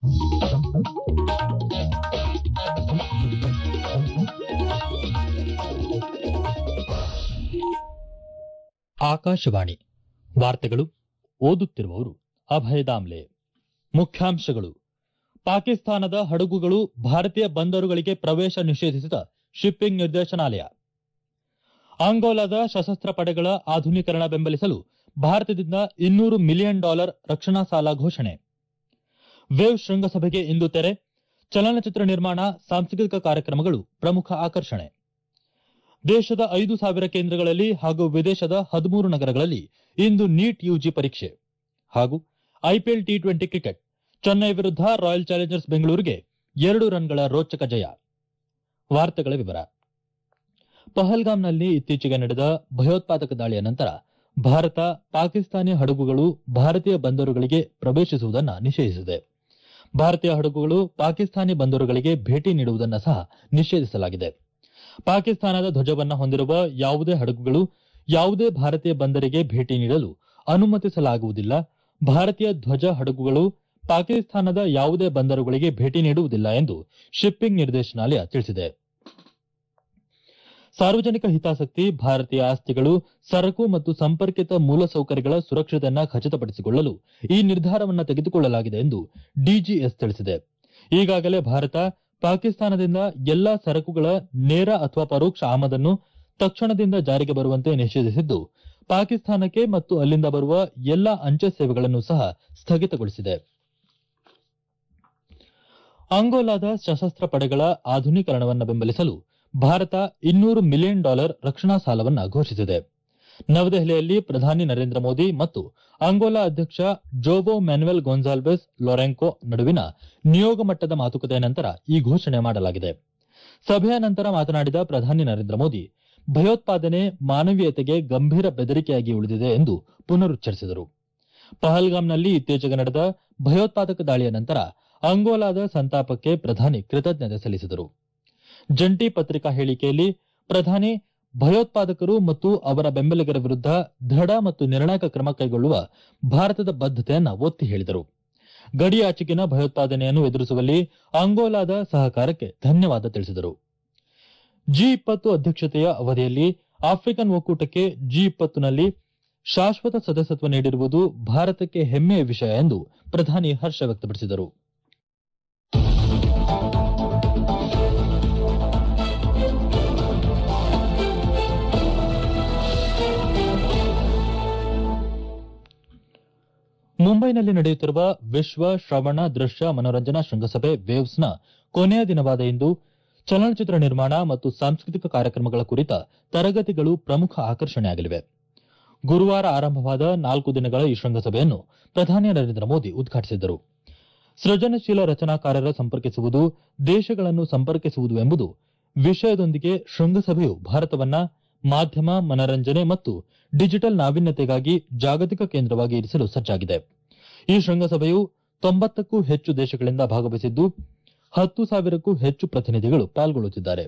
ಆಕಾಶವಾಣಿ ವಾರ್ತೆಗಳು ಓದುತ್ತಿರುವವರು ಅಭಯ ದಾಮ್ಲೆ ಮುಖ್ಯಾಂಶಗಳು ಪಾಕಿಸ್ತಾನದ ಹಡಗುಗಳು ಭಾರತೀಯ ಬಂದರುಗಳಿಗೆ ಪ್ರವೇಶ ನಿಷೇಧಿಸಿದ ಶಿಪ್ಪಿಂಗ್ ನಿರ್ದೇಶನಾಲಯ ಅಂಗೋಲಾದ ಸಶಸ್ತ್ರ ಪಡೆಗಳ ಆಧುನೀಕರಣ ಬೆಂಬಲಿಸಲು ಭಾರತದಿಂದ ಇನ್ನೂರು ಮಿಲಿಯನ್ ಡಾಲರ್ ರಕ್ಷಣಾ ಸಾಲ ಘೋಷಣೆ ವೇವ್ ಶೃಂಗಸಭೆಗೆ ಇಂದು ತೆರೆ ಚಲನಚಿತ್ರ ನಿರ್ಮಾಣ ಸಾಂಸ್ಕೃತಿಕ ಕಾರ್ಯಕ್ರಮಗಳು ಪ್ರಮುಖ ಆಕರ್ಷಣೆ ದೇಶದ ಐದು ಸಾವಿರ ಕೇಂದ್ರಗಳಲ್ಲಿ ಹಾಗೂ ವಿದೇಶದ ಹದಿಮೂರು ನಗರಗಳಲ್ಲಿ ಇಂದು ನೀಟ್ ಯುಜಿ ಪರೀಕ್ಷೆ ಹಾಗೂ IPL T twenty cricket Chennai ವಿರುದ್ಧ ರಾಯಲ್ ಚಾಲೆಂಜರ್ಸ್ ಬೆಂಗಳೂರಿಗೆ ಎರಡು ರನ್ಗಳ ರೋಚಕ ಜಯ ವಾರ್ತೆಗಳ ವಿವರ ಪಹಲ್ಗಾಮ್ನಲ್ಲಿ ಇತ್ತೀಚೆಗೆ ನಡೆದ ಭಯೋತ್ಪಾದಕ ದಾಳಿಯ ನಂತರ ಭಾರತ ಪಾಕಿಸ್ತಾನಿ ಹಡಗುಗಳು ಭಾರತೀಯ ಬಂದರುಗಳಿಗೆ ಪ್ರವೇಶಿಸುವುದನ್ನು ನಿಷೇಧಿಸಿದೆ ಭಾರತೀಯ ಹಡಗುಗಳು ಪಾಕಿಸ್ತಾನಿ ಬಂದರುಗಳಿಗೆ ಭೇಟಿ ನೀಡುವುದನ್ನು ಸಹ ನಿಷೇಧಿಸಲಾಗಿದೆ ಪಾಕಿಸ್ತಾನದ ಧ್ವಜವನ್ನ ಹೊಂದಿರುವ ಯಾವುದೇ ಹಡಗುಗಳು ಯಾವುದೇ ಭಾರತೀಯ ಬಂದರಿಗೆ ಭೇಟಿ ನೀಡಲು ಅನುಮತಿಸಲಾಗುವುದಿಲ್ಲ ಭಾರತೀಯ ಧ್ವಜ ಹಡಗುಗಳು ಪಾಕಿಸ್ತಾನದ ಯಾವುದೇ ಬಂದರುಗಳಿಗೆ ಭೇಟಿ ನೀಡುವುದಿಲ್ಲ ಎಂದು ಶಿಪ್ಪಿಂಗ್ ನಿರ್ದೇಶನಾಲಯ ತಿಳಿಸಿದೆ ಸಾರ್ವಜನಿಕ ಹಿತಾಸಕ್ತಿ ಭಾರತೀಯ ಆಸ್ತಿಗಳು ಸರಕು ಮತ್ತು ಸಂಪರ್ಕಿತ ಮೂಲಸೌಕರ್ಯಗಳ ಸುರಕ್ಷತೆಯನ್ನು ಖಚಿತಪಡಿಸಿಕೊಳ್ಳಲು ಈ ನಿರ್ಧಾರವನ್ನು ತೆಗೆದುಕೊಳ್ಳಲಾಗಿದೆ ಎಂದು ಡಿಜಿಎಸ್ ತಿಳಿಸಿದೆ ಈಗಾಗಲೇ ಭಾರತ ಪಾಕಿಸ್ತಾನದಿಂದ ಎಲ್ಲಾ ಸರಕುಗಳ ನೇರ ಅಥವಾ ಪರೋಕ್ಷ ಆಮದನ್ನು ತಕ್ಷಣದಿಂದ ಜಾರಿಗೆ ಬರುವಂತೆ ನಿಷೇಧಿಸಿದ್ದು ಪಾಕಿಸ್ತಾನಕ್ಕೆ ಮತ್ತು ಅಲ್ಲಿಂದ ಬರುವ ಎಲ್ಲಾ ಅಂಚೆ ಸೇವೆಗಳನ್ನು ಸಹ ಸ್ಥಗಿತಗೊಳಿಸಿದೆ ಅಂಗೋಲಾದ ಸಶಸ್ತ್ರ ಪಡೆಗಳ ಆಧುನೀಕರಣವನ್ನು ಬೆಂಬಲಿಸಲು ಭಾರತ ಇನ್ನೂರು ಮಿಲಿಯನ್ ಡಾಲರ್ ರಕ್ಷಣಾ ಸಾಲವನ್ನು ಘೋಷಿಸಿದೆ ನವದೆಹಲಿಯಲ್ಲಿ ಪ್ರಧಾನಿ ನರೇಂದ್ರ ಮೋದಿ ಮತ್ತು ಅಂಗೋಲಾ ಅಧ್ಯಕ್ಷ ಜೋಬೋ ಮ್ಯಾನುವೆಲ್ ಗೊಂಜಾಲ್ವೆಸ್ ಲೊರೆಂಕೊ ನಡುವಿನ ನಿಯೋಗ ಮಟ್ಟದ ಮಾತುಕತೆಯ ನಂತರ ಈ ಘೋಷಣೆ ಮಾಡಲಾಗಿದೆ ಸಭೆಯ ನಂತರ ಮಾತನಾಡಿದ ಪ್ರಧಾನಿ ನರೇಂದ್ರ ಮೋದಿ ಭಯೋತ್ಪಾದನೆ ಮಾನವೀಯತೆಗೆ ಗಂಭೀರ ಬೆದರಿಕೆಯಾಗಿ ಉಳಿದಿದೆ ಎಂದು ಪುನರುಚ್ಚರಿಸಿದರು ಪಹಲ್ಗಾಮ್ನಲ್ಲಿ ಇತ್ತೀಚೆಗೆ ನಡೆದ ಭಯೋತ್ಪಾದಕ ದಾಳಿಯ ನಂತರ ಅಂಗೋಲಾದ ಸಂತಾಪಕ್ಕೆ ಪ್ರಧಾನಿ ಕೃತಜ್ಞತೆ ಸಲ್ಲಿಸಿದರು ಜಂಟಿ ಪತ್ರಿಕಾ ಹೇಳಿಕೆಯಲ್ಲಿ ಪ್ರಧಾನಿ ಭಯೋತ್ಪಾದಕರು ಮತ್ತು ಅವರ ಬೆಂಬಲಿಗರ ವಿರುದ್ಧ ದೃಢ ಮತ್ತು ನಿರ್ಣಾಯಕ ಕ್ರಮ ಕೈಗೊಳ್ಳುವ ಭಾರತದ ಬದ್ದತೆಯನ್ನು ಒತ್ತಿ ಹೇಳಿದರು ಗಡಿಯಾಚೆಗಿನ ಭಯೋತ್ಪಾದನೆಯನ್ನು ಎದುರಿಸುವಲ್ಲಿ ಅಂಗೋಲಾದ ಸಹಕಾರಕ್ಕೆ ಧನ್ಯವಾದ ತಿಳಿಸಿದರು ಜಿ ಇಪ್ಪತ್ತು ಅಧ್ಯಕ್ಷತೆಯ ಅವಧಿಯಲ್ಲಿ ಆಫ್ರಿಕನ್ ಒಕ್ಕೂಟಕ್ಕೆ ಜಿ ಇಪ್ಪತ್ತುನಲ್ಲಿ ಶಾಶ್ವತ ಸದಸ್ಯತ್ವ ನೀಡಿರುವುದು ಭಾರತಕ್ಕೆ ಹೆಮ್ಮೆಯ ವಿಷಯ ಎಂದು ಪ್ರಧಾನಿ ಹರ್ಷ ವ್ಯಕ್ತಪಡಿಸಿದರು ಮುಂಬೈನಲ್ಲಿ ನಡೆಯುತ್ತಿರುವ ವಿಶ್ವ ಶ್ರವಣ ದೃಶ್ಯ ಮನೋರಂಜನಾ ಶೃಂಗಸಭೆ ವೇವ್ಸ್ನ ಕೊನೆಯ ದಿನವಾದ ಇಂದು ಚಲನಚಿತ್ರ ನಿರ್ಮಾಣ ಮತ್ತು ಸಾಂಸ್ಕೃತಿಕ ಕಾರ್ಯಕ್ರಮಗಳ ಕುರಿತ ತರಗತಿಗಳು ಪ್ರಮುಖ ಆಕರ್ಷಣೆಯಾಗಲಿವೆ ಗುರುವಾರ ಆರಂಭವಾದ ನಾಲ್ಕು ದಿನಗಳ ಈ ಶೃಂಗಸಭೆಯನ್ನು ಪ್ರಧಾನಿ ನರೇಂದ್ರ ಮೋದಿ ಉದ್ಘಾಟಿಸಿದ್ದರು ಸೃಜನಶೀಲ ರಚನಾಕಾರರ ಸಂಪರ್ಕಿಸುವುದು ದೇಶಗಳನ್ನು ಸಂಪರ್ಕಿಸುವುದು ಎಂಬುದು ವಿಷಯದೊಂದಿಗೆ ಶೃಂಗಸಭೆಯು ಭಾರತವನ್ನ ಮಾಧ್ಯಮ ಮನರಂಜನೆ ಮತ್ತು ಡಿಜಿಟಲ್ ನಾವೀನ್ಯತೆಗಾಗಿ ಜಾಗತಿಕ ಕೇಂದ್ರವಾಗಿ ಇರಿಸಲು ಸಜ್ಜಾಗಿದೆ ಈ ಶೃಂಗಸಭೆಯು ತೊಂಬತ್ತಕ್ಕೂ ಹೆಚ್ಚು ದೇಶಗಳಿಂದ ಭಾಗವಹಿಸಿದ್ದು ಹತ್ತು ಸಾವಿರಕ್ಕೂ ಹೆಚ್ಚು ಪ್ರತಿನಿಧಿಗಳು ಪಾಲ್ಗೊಳ್ಳುತ್ತಿದ್ದಾರೆ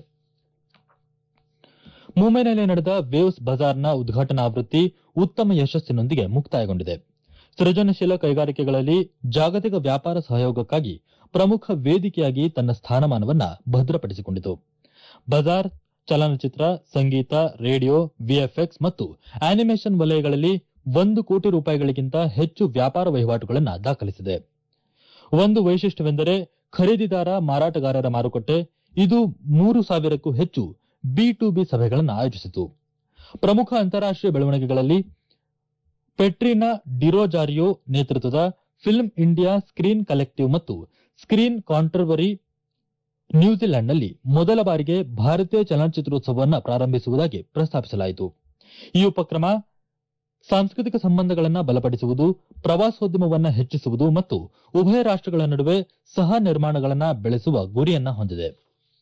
ಮುಂಬೈನಲ್ಲಿ ನಡೆದ ವೇವ್ಸ್ ಬಜಾರ್ನ ಉದ್ಘಾಟನಾ ಆವೃತ್ತಿ ಉತ್ತಮ ಯಶಸ್ಸಿನೊಂದಿಗೆ ಮುಕ್ತಾಯಗೊಂಡಿದೆ ಸೃಜನಶೀಲ ಕೈಗಾರಿಕೆಗಳಲ್ಲಿ ಜಾಗತಿಕ ವ್ಯಾಪಾರ ಸಹಯೋಗಕ್ಕಾಗಿ ಪ್ರಮುಖ ವೇದಿಕೆಯಾಗಿ ತನ್ನ ಸ್ಥಾನಮಾನವನ್ನ ಭದ್ರಪಡಿಸಿಕೊಂಡಿತು ಬಜಾರ್ ಚಲನಚಿತ್ರ ಸಂಗೀತ ರೇಡಿಯೋ ವಿಎಫ್ಎಕ್ಸ್ ಮತ್ತು ಆನಿಮೇಷನ್ ವಲಯಗಳಲ್ಲಿ ಒಂದು ಕೋಟಿ ರೂಪಾಯಿಗಳಿಗಿಂತ ಹೆಚ್ಚು ವ್ಯಾಪಾರ ವಹಿವಾಟುಗಳನ್ನು ದಾಖಲಿಸಿದೆ ಒಂದು ವೈಶಿಷ್ಟ್ಯವೆಂದರೆ ಖರೀದಿದಾರ ಮಾರಾಟಗಾರರ ಮಾರುಕಟ್ಟೆ ಇದು ಮೂರು ಸಾವಿರಕ್ಕೂ ಹೆಚ್ಚು ಬಿ ಟು ಬಿ ಸಭೆಗಳನ್ನು ಆಯೋಜಿಸಿತು ಪ್ರಮುಖ ಅಂತಾರಾಷ್ಟೀಯ ಬೆಳವಣಿಗೆಗಳಲ್ಲಿ ಪೆಟ್ರಿನಾ ಡಿರೋಜಾರಿಯೋ ನೇತೃತ್ವದ ಫಿಲ್ಮ್ ಇಂಡಿಯಾ ಸ್ಕ್ರೀನ್ ಕಲೆಕ್ಟಿವ್ ಮತ್ತು ಸ್ಕ್ರೀನ್ ಕಾಂಟ್ರವರಿ ನ್ಯೂಜಿಲೆಂಡ್ನಲ್ಲಿ ಮೊದಲ ಬಾರಿಗೆ ಭಾರತೀಯ ಚಲನಚಿತ್ರೋತ್ಸವವನ್ನು ಪ್ರಾರಂಭಿಸುವುದಾಗಿ ಪ್ರಸ್ತಾಪಿಸಲಾಯಿತು ಈ ಉಪಕ್ರಮ ಸಾಂಸ್ಕೃತಿಕ ಸಂಬಂಧಗಳನ್ನು ಬಲಪಡಿಸುವುದು ಪ್ರವಾಸೋದ್ಯಮವನ್ನು ಹೆಚ್ಚಿಸುವುದು ಮತ್ತು ಉಭಯ ರಾಷ್ಟಗಳ ನಡುವೆ ಸಹ ನಿರ್ಮಾಣಗಳನ್ನು ಬೆಳೆಸುವ ಗುರಿಯನ್ನ ಹೊಂದಿದೆ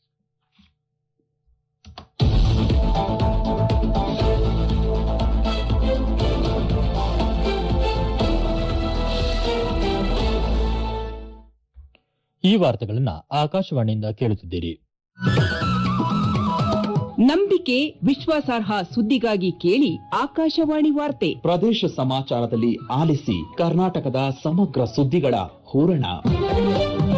ಈ ವಾರ್ತೆಗಳನ್ನ ಆಕಾಶವಾಣಿಯಿಂದ ಕೇಳುತ್ತಿದ್ದೀರಿ ನಂಬಿಕೆ ವಿಶ್ವಾಸಾರ್ಹ ಸುದ್ದಿಗಾಗಿ ಕೇಳಿ ಆಕಾಶವಾಣಿ ವಾರ್ತೆ ಪ್ರದೇಶ ಸಮಾಚಾರದಲ್ಲಿ ಆಲಿಸಿ ಕರ್ನಾಟಕದ ಸಮಗ್ರ ಸುದ್ದಿಗಳ ಹೂರಣ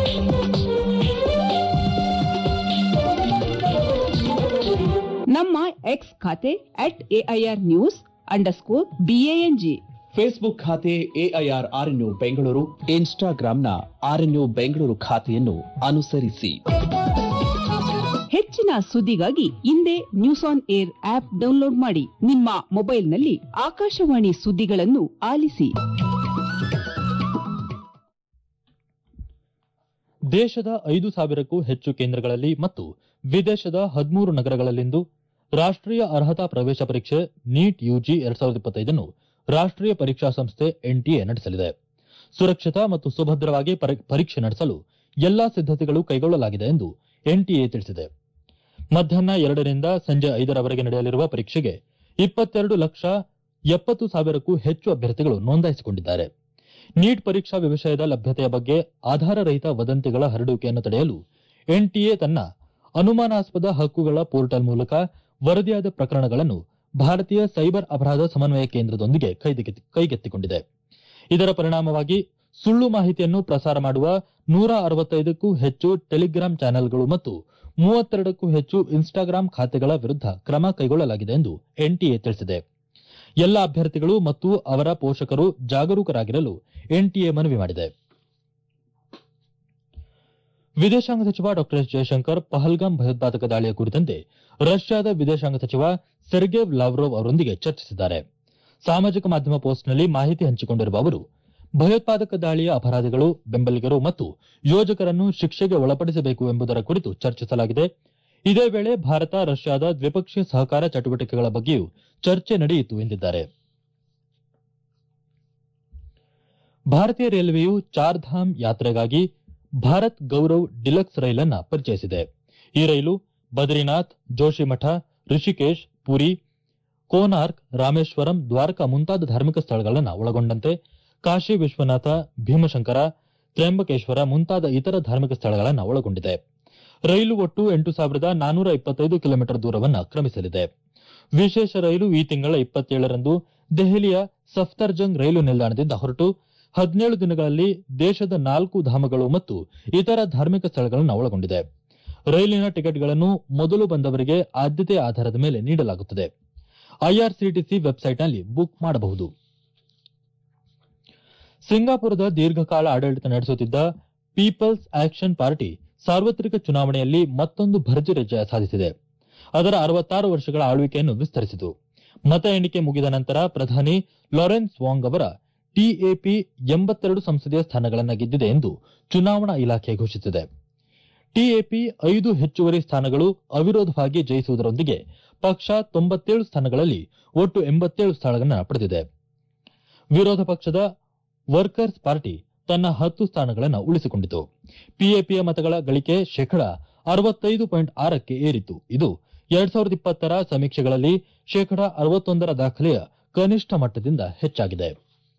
ನಮ್ಮ ಎಕ್ಸ್ ಖಾತೆ at AIR news underscore BANG Facebook ಖಾತೆ ಎಐಆರ್ ಆರ್ಎನ್ಯು ಬೆಂಗಳೂರು ಇನ್ಸ್ಟಾಗ್ರಾಂನ ಆರ್ಎನ್ಯು ಬೆಂಗಳೂರು ಖಾತೆಯನ್ನು ಅನುಸರಿಸಿ ಹೆಚ್ಚಿನ ಸುದ್ದಿಗಾಗಿ ಹಿಂದೆ news on air app download ಮಾಡಿ ನಿಮ್ಮ ಮೊಬೈಲ್ನಲ್ಲಿ ಆಕಾಶವಾಣಿ ಸುದ್ದಿಗಳನ್ನು ಆಲಿಸಿ ದೇಶದ ಐದು ಸಾವಿರಕ್ಕೂ ಹೆಚ್ಚು ಕೇಂದ್ರಗಳಲ್ಲಿ ಮತ್ತು ವಿದೇಶದ ಹದಿಮೂರು ನಗರಗಳಲ್ಲಿಂದು ರಾಷ್ಟೀಯ ಅರ್ಹತಾ ಪ್ರವೇಶ ಪರೀಕ್ಷೆ ನೀಟ್ ಯುಜಿ ಎರಡ್ ಸಾವಿರದ ಇಪ್ಪತ್ತೈದನ್ನು ರಾಷ್ಟೀಯ ಪರೀಕ್ಷಾ ಸಂಸ್ಥೆ ಎನ್ಟಿಎ ನಡೆಸಲಿದೆ ಸುರಕ್ಷಿತ ಮತ್ತು ಸುಭದ್ರವಾಗಿ ಪರಿ- ಪರೀಕ್ಷೆ ನಡೆಸಲು ಎಲ್ಲಾ ಸಿದ್ದತೆಗಳು ಕೈಗೊಳ್ಳಲಾಗಿದೆ ಎಂದು ಎನ್ಟಿಎ ತಿಳಿಸಿದೆ ಮಧ್ಯಾಹ್ನ ಎರಡರಿಂದ ಸಂಜೆ ಐದರವರೆಗೆ ನಡೆಯಲಿರುವ ಪರೀಕ್ಷೆಗೆ ಇಪ್ಪತ್ತೆರಡು ಲಕ್ಷ ಎಪ್ಪತ್ತು ಸಾವಿರಕ್ಕೂ ಹೆಚ್ಚು ಅಭ್ಯರ್ಥಿಗಳು ನೋಂದಾಯಿಸಿಕೊಂಡಿದ್ದಾರೆ ನೀಟ್ ಪರೀಕ್ಷಾ ವಿಷಯದ ಲಭ್ಯತೆಯ ಬಗ್ಗೆ ಆಧಾರರಹಿತ ವದಂತಿಗಳ ಹರಡುವಿಕೆಯನ್ನು ತಡೆಯಲು ಎನ್ಟಿಎ ತನ್ನ ಅನುಮಾನಾಸ್ಪದ ಹಕ್ಕುಗಳ ಪೋರ್ಟಲ್ ಮೂಲಕ ವರದಿಯಾದ ಪ್ರಕರಣಗಳನ್ನು ಭಾರತೀಯ ಸೈಬರ್ ಅಪರಾಧ ಸಮನ್ವಯ ಕೇಂದ್ರದೊಂದಿಗೆ ಕೈಗೆತ್ತಿ- ಕೈಗೆತ್ತಿಕೊಂಡಿದೆ ಇದರ ಪರಿಣಾಮವಾಗಿ ಸುಳ್ಳು ಮಾಹಿತಿಯನ್ನು ಪ್ರಸಾರ ಮಾಡುವ ನೂರ ಅರವತ್ತೈದಕ್ಕೂ ಹೆಚ್ಚು ಟೆಲಿಗ್ರಾಂ ಚಾನೆಲ್ಗಳು ಮತ್ತು ಮೂವತ್ತೆರಡಕ್ಕೂ ಹೆಚ್ಚು ಇನ್ಸ್ಟಾಗ್ರಾಂ ಖಾತೆಗಳ ವಿರುದ್ಧ ಕ್ರಮ ಕೈಗೊಳ್ಳಲಾಗಿದೆ ಎಂದು ಎನ್ಟಿಎ ತಿಳಿಸಿದೆ ಎಲ್ಲ ಅಭ್ಯರ್ಥಿಗಳು ಮತ್ತು ಅವರ ಪೋಷಕರು ಜಾಗರೂಕರಾಗಿರಲು ಎನ್ಟಿಎ ಮನವಿ ಮಾಡಿದೆ ವಿದೇಶಾಂಗ ಸಚಿವ ಡಾ ಎಸ್ ಜಯಶಂಕರ್ ಪಹಲ್ಗಾಮ್ ಭಯೋತ್ಪಾದಕ ದಾಳಿಯ ಕುರಿತಂತೆ ರಷ್ಯಾದ ವಿದೇಶಾಂಗ ಸಚಿವ ಸೆರ್ಗೇವ್ ಲಾವ್ರೋವ್ ಅವರೊಂದಿಗೆ ಚರ್ಚಿಸಿದ್ದಾರೆ ಸಾಮಾಜಿಕ ಮಾಧ್ಯಮ ಪೋಸ್ಟ್ನಲ್ಲಿ ಮಾಹಿತಿ ಹಂಚಿಕೊಂಡಿರುವ ಅವರು ಭಯೋತ್ಪಾದಕ ದಾಳಿಯ ಅಪರಾಧಿಗಳು ಬೆಂಬಲಿಗರು ಮತ್ತು ಯೋಜಕರನ್ನು ಶಿಕ್ಷೆಗೆ ಒಳಪಡಿಸಬೇಕು ಎಂಬುದರ ಕುರಿತು ಚರ್ಚಿಸಲಾಗಿದೆ ಇದೇ ವೇಳೆ ಭಾರತ ರಷ್ಯಾದ ದ್ವಿಪಕ್ಷೀಯ ಸಹಕಾರ ಚಟುವಟಿಕೆಗಳ ಬಗ್ಗೆಯೂ ಚರ್ಚೆ ನಡೆಯಿತು ಎಂದಿದ್ದಾರೆ ಭಾರತೀಯ ರೈಲ್ವೆಯು ಚಾರ್ಧಾಮ್ ಯಾತ್ರೆಗಾಗಿ ಭಾರತ್ ಗೌರವ್ ಡಿಲಕ್ಸ್ ರೈಲನ್ನ ಪರಿಚಯಿಸಿದೆ ಈ ರೈಲು ಬದ್ರಿನಾಥ್ ಜೋಶಿಮಠ ಋಷಿಕೇಶ್ ಪುರಿ ಕೋನಾರ್ಕ್ ರಾಮೇಶ್ವರಂ ದ್ವಾರಕಾ ಮುಂತಾದ ಧಾರ್ಮಿಕ ಸ್ಥಳಗಳನ್ನು ಒಳಗೊಂಡಂತೆ ಕಾಶಿ ವಿಶ್ವನಾಥ ಭೀಮಶಂಕರ ತ್ರ್ಯಂಬಕೇಶ್ವರ ಮುಂತಾದ ಇತರ ಧಾರ್ಮಿಕ ಸ್ಥಳಗಳನ್ನು ಒಳಗೊಂಡಿದೆ ರೈಲು ಒಟ್ಟು ಎಂಟು ಸಾವಿರದ ನಾನೂರ ಇಪ್ಪತ್ತೈದು ಕಿಲೋಮೀಟರ್ ದೂರವನ್ನು ಕ್ರಮಿಸಲಿದೆ ವಿಶೇಷ ರೈಲು ಈ ತಿಂಗಳ ಇಪ್ಪತ್ತೇಳರಂದು ದೆಹಲಿಯ ಸಫ್ತರ್ಜಂಗ್ ರೈಲು ನಿಲ್ದಾಣದಿಂದ ಹೊರಟು ಹದಿನೇಳು ದಿನಗಳಲ್ಲಿ ದೇಶದ ನಾಲ್ಕು ಧಾಮಗಳು ಮತ್ತು ಇತರ ಧಾರ್ಮಿಕ ಸ್ಥಳಗಳನ್ನು ಒಳಗೊಂಡಿದೆ ರೈಲಿನ ಟಿಕೆಟ್ಗಳನ್ನು ಮೊದಲು ಬಂದವರಿಗೆ ಆದ್ಯತೆಯ ಆಧಾರದ ಮೇಲೆ ನೀಡಲಾಗುತ್ತದೆ ಐಆರ್ಸಿಟಿಸಿ ವೆಬ್ಸೈಟ್ನಲ್ಲಿ ಬುಕ್ ಮಾಡಬಹುದು ಸಿಂಗಾಪುರದ ದೀರ್ಘಕಾಲ ಆಡಳಿತ ನಡೆಸುತ್ತಿದ್ದ ಪೀಪಲ್ಸ್ ಆಕ್ಷನ್ ಪಾರ್ಟಿ ಸಾರ್ವತ್ರಿಕ ಚುನಾವಣೆಯಲ್ಲಿ ಮತ್ತೊಂದು ಭರ್ಜರಿ ಜಯ ಸಾಧಿಸಿದೆ ಅದರ ಅರವತ್ತಾರು ವರ್ಷಗಳ ಆಳ್ವಿಕೆಯನ್ನು ವಿಸ್ತರಿಸಿತು ಮತ ಎಣಿಕೆ ಮುಗಿದ ನಂತರ ಪ್ರಧಾನಿ ಲಾರೆನ್ಸ್ ವಾಂಗ್ ಅವರ ಟಿಎಪಿ ಎಂಬತ್ತೆರಡು ಸಂಸದೀಯ ಸ್ಥಾನಗಳನ್ನು ಗೆದ್ದಿದೆ ಎಂದು ಚುನಾವಣಾ ಇಲಾಖೆ ಘೋಷಿಸಿದೆ ಟಿಎಪಿ ಐದು ಹೆಚ್ಚುವರಿ ಸ್ಥಾನಗಳು ಅವಿರೋಧವಾಗಿ ಜಯಿಸುವುದರೊಂದಿಗೆ ಪಕ್ಷ ತೊಂಬತ್ತೇಳು ಸ್ಥಾನಗಳಲ್ಲಿ ಒಟ್ಟು ಎಂಬತ್ತೇಳು ಸ್ಥಾನಗಳನ್ನು ಪಡೆದಿದೆ ವಿರೋಧ ಪಕ್ಷದ ವರ್ಕರ್ಸ್ ಪಾರ್ಟಿ ತನ್ನ ಹತ್ತು ಸ್ಥಾನಗಳನ್ನು ಉಳಿಸಿಕೊಂಡಿತು ಪಿಎಪಿಯ ಮತಗಳ ಗಳಿಕೆ ಶೇಕಡ ಅರವತ್ತೈದು ಪಾಯಿಂಟ್ ಆರಕ್ಕೆ ಏರಿತು ಇದು ಎರಡ್ ಸಾವಿರದ ಇಪ್ಪತ್ತರ ಸಮೀಕ್ಷೆಗಳಲ್ಲಿ ಶೇಕಡ ಅರವತ್ತೊಂದರ ದಾಖಲೆಯ ಕನಿಷ್ಠ ಮಟ್ಟದಿಂದ ಹೆಚ್ಚಾಗಿದೆ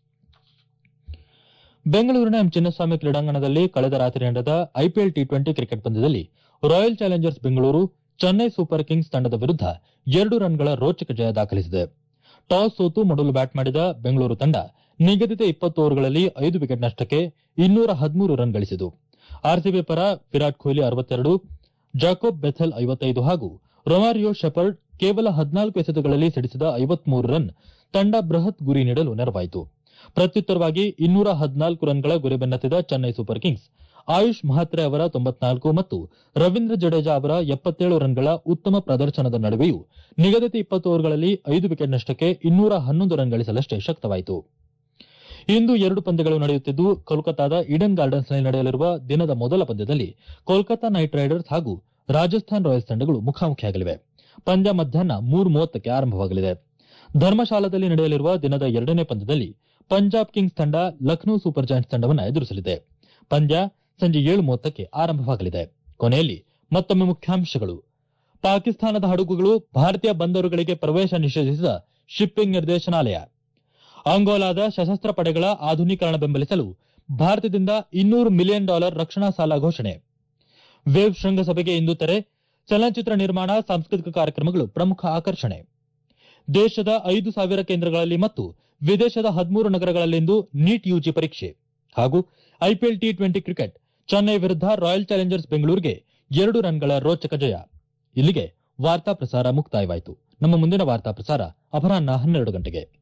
ಬೆಂಗಳೂರಿನ ಎಂ ಚಿನ್ನಸ್ವಾಮಿ ಕ್ರೀಡಾಂಗಣದಲ್ಲಿ ಕಳೆದ ರಾತ್ರಿ ನಡೆದ ಐಪಿಎಲ್ ಟಿ ಟ್ವೆಂಟಿ ಕ್ರಿಕೆಟ್ ಪಂದ್ಯದಲ್ಲಿ Royal Challengers Bengaluru Chennai Super Kings ತಂಡದ ವಿರುದ್ಧ ಎರಡು ರನ್ಗಳ ರೋಚಕ ಜಯ ದಾಖಲಿಸಿದೆ ಟಾಸ್ ಸೋತು ಮೊದಲು ಬ್ಯಾಟ್ ಮಾಡಿದ ಬೆಂಗಳೂರು ತಂಡ ನಿಗದಿತ ಇಪ್ಪತ್ತು ಓವರ್ಗಳಲ್ಲಿ ಐದು ವಿಕೆಟ್ ನಷ್ಟಕ್ಕೆ ಇನ್ನೂರ ಹದಿಮೂರು ರನ್ ಗಳಿಸಿತು ಆರ್ಸಿಬಿ ಪರ ವಿರಾಟ್ ಕೊಹ್ಲಿ ಅರವತ್ತೆರಡು ಜಾಕೋಬ್ ಬೆಥೆಲ್ ಐವತ್ತೈದು ಹಾಗೂ ರೊಮಾರಿಯೋ ಶೆಪರ್ಡ್ ಕೇವಲ ಹದಿನಾಲ್ಕು ಎಸೆತಗಳಲ್ಲಿ ಸಿಡಿಸಿದ ಐವತ್ಮೂರು ರನ್ ತಂಡ ಬೃಹತ್ ಗುರಿ ನೀಡಲು ನೆರವಾಯಿತು ಪ್ರತ್ಯುತ್ತರವಾಗಿ ಇನ್ನೂರ ಹದಿನಾಲ್ಕು ರನ್ಗಳ ಗುರಿ ಬೆನ್ನತ್ತಿದ ಚೆನ್ನೈ ಸೂಪರ್ ಕಿಂಗ್ಸ್ ಆಯುಷ್ ಮಹಾತ್ರೆ ಅವರ ತೊಂಬತ್ನಾಲ್ಕು ಮತ್ತು ರವೀಂದ್ರ ಜಡೇಜಾ ಅವರ ಎಪ್ಪತ್ತೇಳು ರನ್ಗಳ ಉತ್ತಮ ಪ್ರದರ್ಶನದ ನಡುವೆಯೂ ನಿಗದಿತ ಇಪ್ಪತ್ತು ಓವರ್ಗಳಲ್ಲಿ ಐದು ವಿಕೆಟ್ ನಷ್ಟಕ್ಕೆ ಇನ್ನೂರ ಹನ್ನೊಂದು ರನ್ ಗಳಿಸಲಷ್ಟೇ ಶಕ್ತವಾಯಿತು ಇಂದು ಎರಡು ಪಂದ್ಯಗಳು ನಡೆಯುತ್ತಿದ್ದು ಕೋಲ್ಕತಾದ ಈಡನ್ ಗಾರ್ಡನ್ಸ್ನಲ್ಲಿ ನಡೆಯಲಿರುವ ದಿನದ ಮೊದಲ ಪಂದ್ಯದಲ್ಲಿ ಕೋಲ್ಕತಾ ನೈಟ್ ರೈಡರ್ಸ್ ಹಾಗೂ ರಾಜಸ್ಥಾನ್ ರಾಯಲ್ಸ್ ತಂಡಗಳು ಮುಖಾಮುಖಿಯಾಗಲಿವೆ ಪಂದ್ಯ ಮಧ್ಯಾಹ್ನ ಮೂರು ಮೂವತ್ತಕ್ಕೆ ಆರಂಭವಾಗಲಿದೆ ಧರ್ಮಶಾಲಾದಲ್ಲಿ ನಡೆಯಲಿರುವ ದಿನದ ಎರಡನೇ ಪಂದ್ಯದಲ್ಲಿ ಪಂಜಾಬ್ ಕಿಂಗ್ಸ್ ತಂಡ ಲಖನೌ ಸೂಪರ್ ಜಾಯಿಂಟ್ಸ್ ತಂಡವನ್ನು ಎದುರಿಸಲಿದೆ ಪಂದ್ಯ ಸಂಜೆ ಏಳು ಮೂವತ್ತಕ್ಕೆ ಆರಂಭವಾಗಲಿದೆ ಕೊನೆಯಲ್ಲಿ ಮತ್ತೊಮ್ಮೆ ಮುಖ್ಯಾಂಶಗಳು ಪಾಕಿಸ್ತಾನದ ಹಡಗುಗಳು ಭಾರತೀಯ ಬಂದರುಗಳಿಗೆ ಪ್ರವೇಶ ನಿಷೇಧಿಸಿದ ಶಿಪ್ಪಿಂಗ್ ನಿರ್ದೇಶನಾಲಯ ಅಂಗೋಲಾದ ಸಶಸ್ತ್ರ ಪಡೆಗಳ ಆಧುನೀಕರಣ ಬೆಂಬಲಿಸಲು ಭಾರತದಿಂದ ಇನ್ನೂರು ಮಿಲಿಯನ್ ಡಾಲರ್ ರಕ್ಷಣಾ ಸಾಲ ಘೋಷಣೆ ವೇವ್ ಶೃಂಗಸಭೆಗೆ ಇಂದು ತೆರೆ ಚಲನಚಿತ್ರ ನಿರ್ಮಾಣ ಸಾಂಸ್ಕೃತಿಕ ಕಾರ್ಯಕ್ರಮಗಳು ಪ್ರಮುಖ ಆಕರ್ಷಣೆ ದೇಶದ ಐದು ಸಾವಿರ ಕೇಂದ್ರಗಳಲ್ಲಿ ಮತ್ತು ವಿದೇಶದ ಹದಿಮೂರು ನಗರಗಳಲ್ಲಿಂದು ನೀಟ್ ಯುಜಿ ಪರೀಕ್ಷೆ ಹಾಗೂ IPL T twenty cricket Chennai ವಿರುದ್ಧ ರಾಯಲ್ ಚಾಲೆಂಜರ್ಸ್ ಬೆಂಗಳೂರಿಗೆ ಎರಡು ರನ್ಗಳ ರೋಚಕ ಜಯ ಇಲ್ಲಿಗೆ ವಾರ್ತಾ ಪ್ರಸಾರ ಮುಕ್ತಾಯವಾಯಿತು ನಮ್ಮ ಮುಂದಿನ ವಾರ್ತಾ ಪ್ರಸಾರ ಅಪರಾಹ್ನ ಹನ್ನೆರಡು ಗಂಟೆಗೆ